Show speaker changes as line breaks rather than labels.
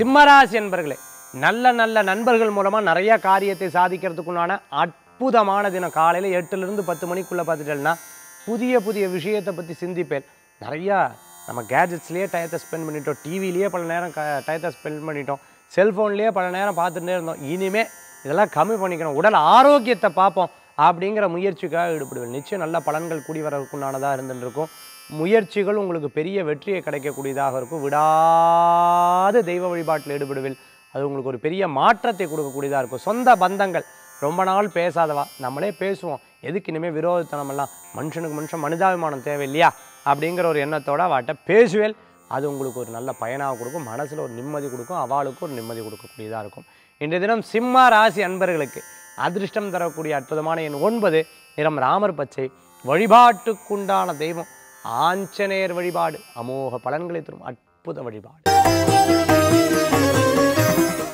சிம்மராசி என்பர்களே நல்ல நல்ல நண்பர்கள் மூலமாக நிறைய காரியத்தை சாதிக்கிறதுக்குண்டான அற்புதமான தினம் காலையில் எட்டுலேருந்து பத்து மணிக்குள்ளே பார்த்துட்டேன்னா புதிய புதிய விஷயத்தை பற்றி சிந்திப்பேன் நிறையா நம்ம கேஜெட்ஸ்லேயே டயத்தை ஸ்பெண்ட் பண்ணிட்டோம் டிவிலேயே பல நேரம் க டயத்தை ஸ்பெண்ட் பண்ணிட்டோம் செல்ஃபோன்லேயே பல நேரம் பார்த்துட்டே இருந்தோம் இனிமே இதெல்லாம் கம்மி பண்ணிக்கணும் உடல் ஆரோக்கியத்தை பார்ப்போம் அப்படிங்கிற முயற்சிக்காக ஈடுபடுவேன் நிச்சயம் நல்ல பலன்கள் கூடி வரக்குண்டானதாக இருந்துட்டு இருக்கும் முயற்சிகள் உங்களுக்கு பெரிய வெற்றியை கிடைக்கக்கூடியதாக இருக்கும் விடாது தெய்வ வழிபாட்டில் ஈடுபடுவில் அது உங்களுக்கு ஒரு பெரிய மாற்றத்தை கொடுக்கக்கூடியதாக இருக்கும் சொந்த பந்தங்கள் ரொம்ப நாள் பேசாதவா நம்மளே பேசுவோம் எதுக்கு இனிமேல் விரோதத்தனமெல்லாம் மனுஷனுக்கு மனுஷன் மனிதாபிமானம் தேவை இல்லையா அப்படிங்கிற ஒரு எண்ணத்தோட அவட்ட பேசுவேல் அது உங்களுக்கு ஒரு நல்ல பயனாக கொடுக்கும் மனசில் ஒரு நிம்மதி கொடுக்கும் அவளுக்கு ஒரு நிம்மதி கொடுக்கக்கூடியதாக இருக்கும் இன்றைய தினம் சிம்ம ராசி அன்பர்களுக்கு அதிர்ஷ்டம் தரக்கூடிய அற்புதமான எண் ஒன்பது நிறம் ராமர் பச்சை வழிபாட்டுக்குண்டான தெய்வம் ஆஞ்சநேயர் வழிபாடு அமோக பலன்களை தரும் அற்புத வழிபாடு